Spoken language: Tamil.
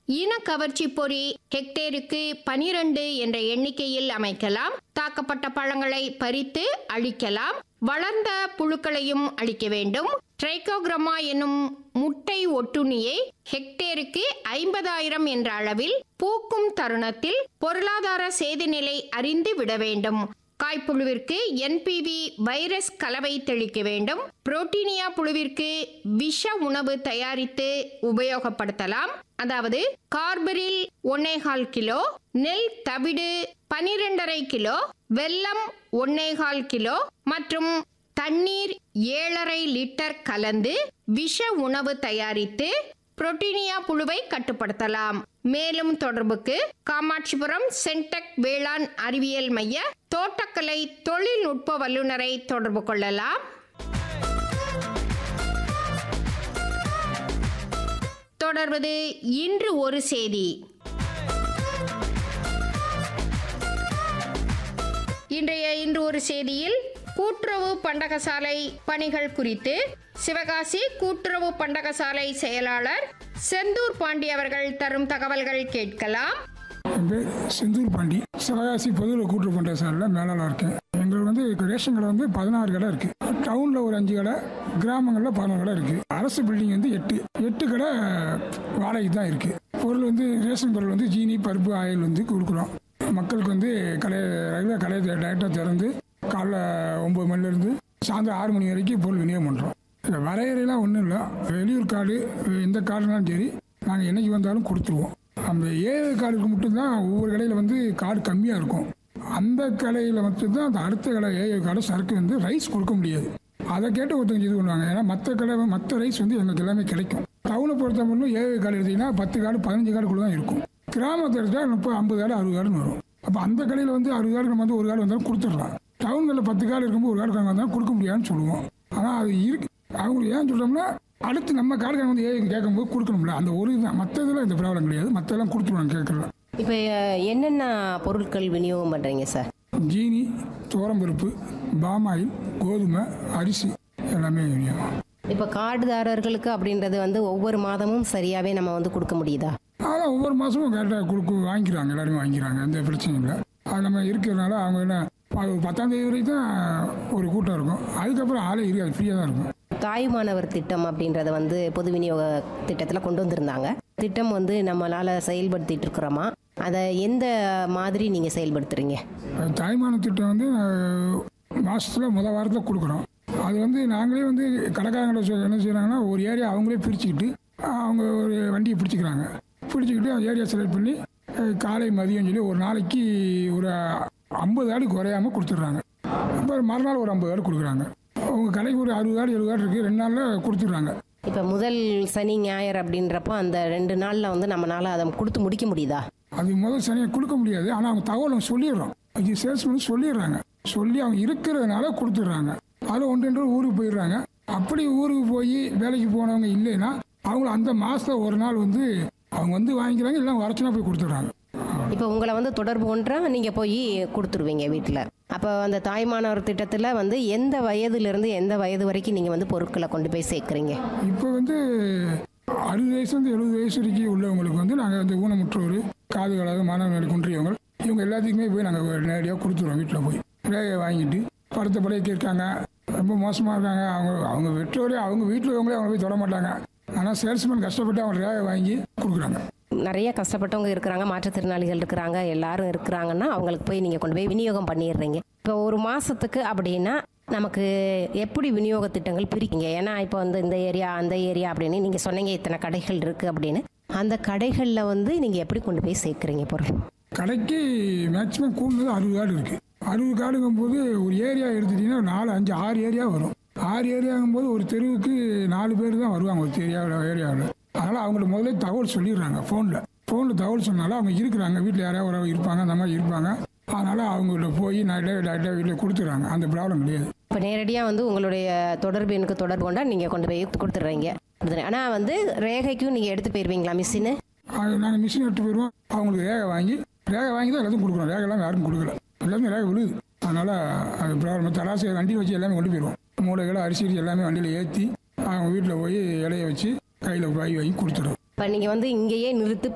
இன கவர்ச்சி பொறி ஹெக்டேருக்கு பனிரெண்டு என்ற எண்ணிக்கையில் அமைக்கலாம் தாக்கப்பட்ட பழங்களை பறித்து அழிக்கலாம் வளர்ந்த புழுக்களையும் அழிக்க வேண்டும் ட்ரைகோகிரமா என்னும் முட்டை ஒட்டுண்ணியை ஹெக்டேருக்கு ஐம்பதாயிரம் என்ற அளவில் பூக்கும் தருணத்தில் பொருளாதார சேதநிலை அறிந்து விட வேண்டும் காய்ப்புழுவிற்கு என்பிவி வைரஸ் கலவை தெளிக்க வேண்டும் புரோட்டீனியா புழுவிற்கு விஷ உணவு தயாரித்து உபயோகப்படுத்தலாம் அதாவது கார்பரில் ஒன்னேகால் கிலோ நெல் தவிடு பனிரெண்டரை கிலோ வெல்லம் ஒன்னேகால் கிலோ மற்றும் தண்ணீர் ஏழரை லிட்டர் கலந்து விஷ உணவு தயாரித்து புரோட்டீனியா புழுவை கட்டுப்படுத்தலாம் மேலும் தொடர்புக்கு காமாட்சிபுரம் சென்டெக் வேளாண் அறிவியல் மைய தோட்டக்கலை தொழில்நுட்ப வல்லுநரை தொடர்பு கொள்ளலாம் தொடர்வது இன்று ஒரு செய்தி இன்றைய இன்று ஒரு செய்தியில் கூட்டுறவு பண்டகசாலை பணிகள் குறித்து சிவகாசி கூட்டுறவு பண்டகசாலை செயலாளர் செந்தூர் பாண்டி அவர்கள் தரும் தகவல்கள் கேட்கலாம் என் பேர் செந்தூர் பாண்டி சிவகாசி பொதுவில் கூட்டுறவு பண்ற சாரில் மேலாளர் இருக்கேன் எங்களுக்கு வந்து ரேஷன் கடை வந்து பதினாறு கடை இருக்கு டவுனில் ஒரு அஞ்சு கடை கிராமங்களில் பதினோரு கடை இருக்கு அரசு பில்டிங் வந்து எட்டு எட்டு கடை வாடகைக்கு தான் இருக்கு பொருள் வந்து ரேஷன் பொருள் வந்து ஜீனி பருப்பு ஆயில் வந்து கொடுக்குறோம் மக்களுக்கு வந்து கடை ரெகுலர் கடையை டைரெக்டாக திறந்து காலைல ஒம்பது மணிலேருந்து சாயந்தரம் ஆறு மணி வரைக்கும் பொருள் விநியோகம் பண்ணுறோம் இந்த வரையறையெல்லாம் ஒன்றும் இல்லை வெளியூர் கார்டு எந்த கார்டுனாலும் சரி நாங்கள் என்னைக்கு வந்தாலும் கொடுத்துருவோம் அந்த ஏழு கார்டுக்கு மட்டும்தான் ஒவ்வொரு கடையில் வந்து கார்டு கம்மியாக இருக்கும் அந்த கடையில் மட்டும்தான் அந்த அடுத்த கடை ஏழு கார்டு சரக்கு வந்து ரைஸ் கொடுக்க முடியாது அதை கேட்டு ஒருத்தவங்க இது பண்ணுவாங்க ஏன்னா மற்ற கடை மற்ற ரைஸ் வந்து எங்களுக்கு எல்லாமே கிடைக்கும் டவுனை பொறுத்த மட்டும் ஏழு கார்டு எடுத்தீங்கன்னா பத்து கார்டு பதினஞ்சு கார்டுக்குள்ள தான் இருக்கும் கிராமத்தை எடுத்தா முப்பது ஐம்பது கார்டு அறுபது கார்டுன்னு வரும் அப்போ அந்த கடையில் வந்து அறுபது கார்டு நம்ம வந்து ஒரு கார்டு வந்தாலும் கொடுத்துடலாம் டவுன்களில் பத்து கார்டு இருக்கும்போது ஒரு கார்டு வந்தாலும் கொடுக்க முடியாதுன்னு சொல்லுவோம் ஆனால் அது இருக்கு அவங்களுக்கு ஏன் சொல்கிறோம்னா அடுத்து நம்ம கார்டுக்காரங்க வந்து ஏன் கேட்கும்போது கொடுக்கணும்ல அந்த ஒரு இதுதான் மற்ற இதில் இந்த ப்ராப்ளம் கிடையாது மற்றெல்லாம் கொடுத்துருவாங்க கேட்கலாம் இப்போ என்னென்ன பொருட்கள் விநியோகம் பண்ணுறீங்க சார் ஜீனி துவரம்பருப்பு பாமாயில் கோதுமை அரிசி எல்லாமே விநியோகம் இப்போ கார்டுதாரர்களுக்கு அப்படின்றது வந்து ஒவ்வொரு மாதமும் சரியாகவே நம்ம வந்து கொடுக்க முடியுதா ஆனால் ஒவ்வொரு மாதமும் கரெக்டாக கொடுக்க வாங்கிக்கிறாங்க எல்லாருமே வாங்கிக்கிறாங்க எந்த பிரச்சனையும் இல்லை அது நம்ம இருக்கிறதுனால அவங்க என்ன அது ஒரு பத்தாம் தேதி வரைக்கும் தான் ஒரு கூட்டம் இருக்கும் அதுக்கப்புறம் ஆளே இருக்காது ஃப்ரீயாக தான் இருக்கும் தாய்மானவர் திட்டம் அப்படின்றத வந்து பொது விநியோக திட்டத்தில் கொண்டு வந்திருந்தாங்க திட்டம் வந்து நம்மளால் செயல்படுத்திட்டு இருக்கிறோமா அதை எந்த மாதிரி நீங்கள் செயல்படுத்துறீங்க அது தாய்மான திட்டம் வந்து மாதத்தில் முத வாரத்தில் கொடுக்குறோம் அது வந்து நாங்களே வந்து கடைக்காரங்களை சொ- என்ன செய்கிறாங்கன்னா ஒரு ஏரியா அவங்களே பிரிச்சுக்கிட்டு அவங்க ஒரு வண்டியை பிடிச்சிக்கிறாங்க பிடிச்சிக்கிட்டு அந்த ஏரியா செலக்ட் பண்ணி அஹ், காலை மதியம் சொல்லி ஒரு நாளைக்கு ஒரு ஐம்பது ஆடு குறையாம கொடுத்துட்றாங்க அப்புறம் மறுநாள் ஒரு ஐம்பது ஆடு கொடுக்குறாங்க அவங்க கடைக்கு ஒரு அறுபது ஆடு எழுபது ஆடு இருக்குது ரெண்டு நாளில் கொடுத்துட்றாங்க இப்போ முதல் சனி ஞாயிறு அப்படின்றப்போ அந்த ரெண்டு நாளில் வந்து நம்மளால் அதை கொடுத்து முடிக்க முடியுதா அது முதல் சனியை கொடுக்க முடியாது ஆனால் அவங்க தகவல் அவங்க சொல்லிடுறோம் இது சேல்ஸ் பண்ணி சொல்லிடுறாங்க சொல்லி அவங்க இருக்கிறதுனால கொடுத்துட்றாங்க அதில் ஒன்று ரெண்டு ஊருக்கு போயிடுறாங்க அப்படி ஊருக்கு போய் வேலைக்கு போனவங்க இல்லைன்னா அவங்கள அந்த மாதத்தில் ஒரு நாள் வந்து அவங்க வந்து வாங்கிக்கிறாங்க இல்லை வரச்சுனா போய் கொடுத்துட்றாங்க இப்போ உங்களை வந்து தொடர்பு கொண்டா நீங்கள் போய் கொடுத்துருவீங்க வீட்டில் அப்போ அந்த தாய்மானவர் திட்டத்தில் வந்து எந்த வயதுலேருந்து எந்த வயது வரைக்கும் நீங்கள் வந்து பொருட்களை கொண்டு போய் சேர்க்குறீங்க இப்போ வந்து அறுபது வயசுலேருந்து எழுபது வயசு வரைக்கும் உள்ளவங்களுக்கு வந்து நாங்கள் வந்து ஊனமுற்றோர் காது கலாத மாணவர்கள் குன்றியவங்க இவங்க எல்லாத்துக்குமே போய் நாங்கள் நேரடியாக கொடுத்துருவோம் வீட்டில் போய் ரேகை வாங்கிட்டு படுத்த படைக்கு இருக்காங்க ரொம்ப மோசமாக இருக்காங்க அவங்க அவங்க பெற்றோரே அவங்க வீட்டில் இருக்கவங்களே அவங்க போய் தொட மாட்டாங்க ஆனால் சேல்ஸ்மேன் கஷ்டப்பட்டு அவங்க ரேகை வாங்கி கொடுக்குறாங்க நிறைய கஷ்டப்பட்டவங்க இருக்கிறாங்க மாற்றுத்திறனாளிகள் இருக்கிறாங்க எல்லாரும் இருக்கிறாங்கன்னா அவங்களுக்கு போய் நீங்கள் கொண்டு போய் விநியோகம் பண்ணிடுறீங்க இப்போ ஒரு மாதத்துக்கு அப்படின்னா நமக்கு எப்படி விநியோக திட்டங்கள் பிரிக்கீங்க ஏன்னா இப்போ வந்து இந்த ஏரியா அந்த ஏரியா அப்படின்னு நீங்கள் சொன்னீங்க இத்தனை கடைகள் இருக்குது அப்படின்னு அந்த கடைகளில் வந்து நீங்கள் எப்படி கொண்டு போய் சேர்க்குறீங்க பொருள் கடைக்கு மேக்ஸிமம் கூடுனது அறுபது கார்டு இருக்குது அறுபது கார்டுங்கும் போது ஒரு ஏரியா எடுத்துட்டீங்கன்னா ஒரு நாலு அஞ்சு ஆறு ஏரியா வரும் ஆறு ஏரியாங்கும் போது ஒரு தெருவுக்கு நாலு பேர் தான் வருவாங்க ஒரு ஏரியாவில் ஏரியாவில் அதனால் அவங்களுக்கு முதல்ல தகவல் சொல்லிடுறாங்க ஃபோனில் ஃபோனில் தகவல் சொன்னாலும் அவங்க இருக்கிறாங்க வீட்டில் யாராவது ஒரு இருப்பாங்க அந்த மாதிரி இருப்பாங்க அதனால் அவங்கள்ட்ட போய் நைட்டாக டேரெக்டாக வீட்டில் கொடுத்துட்றாங்க அந்த ப்ராப்ளம் கிடையாது இப்போ நேரடியாக வந்து உங்களுடைய தொடர்பு எனக்கு தொடர்பு கொண்டா நீங்கள் கொண்டு போய் கொடுத்துட்றீங்க ஆனால் வந்து ரேகைக்கும் நீங்கள் எடுத்து போயிருவீங்களா மிஷினு நாங்கள் மிஷின் எடுத்து போயிடுவோம் அவங்களுக்கு ரேகை வாங்கி ரேகை வாங்கி தான் எல்லாத்தையும் கொடுக்குறோம் ரேகைலாம் யாருக்கும் கொடுக்கல எல்லாமே ரேகை விழுது அதனால் அது ப்ராப்ளம் தராசு வண்டியில் வச்சு எல்லாமே கொண்டு போயிடுவோம் மூளைகளை அரிசி அரிசி எல்லாமே வண்டியில் ஏற்றி அவங்க வீட்டில் போய் இலைய வச்சு கையில் பாய் வாங்கி கொடுத்துருவோம் இப்போ நீங்கள் வந்து இங்கேயே நிறுத்து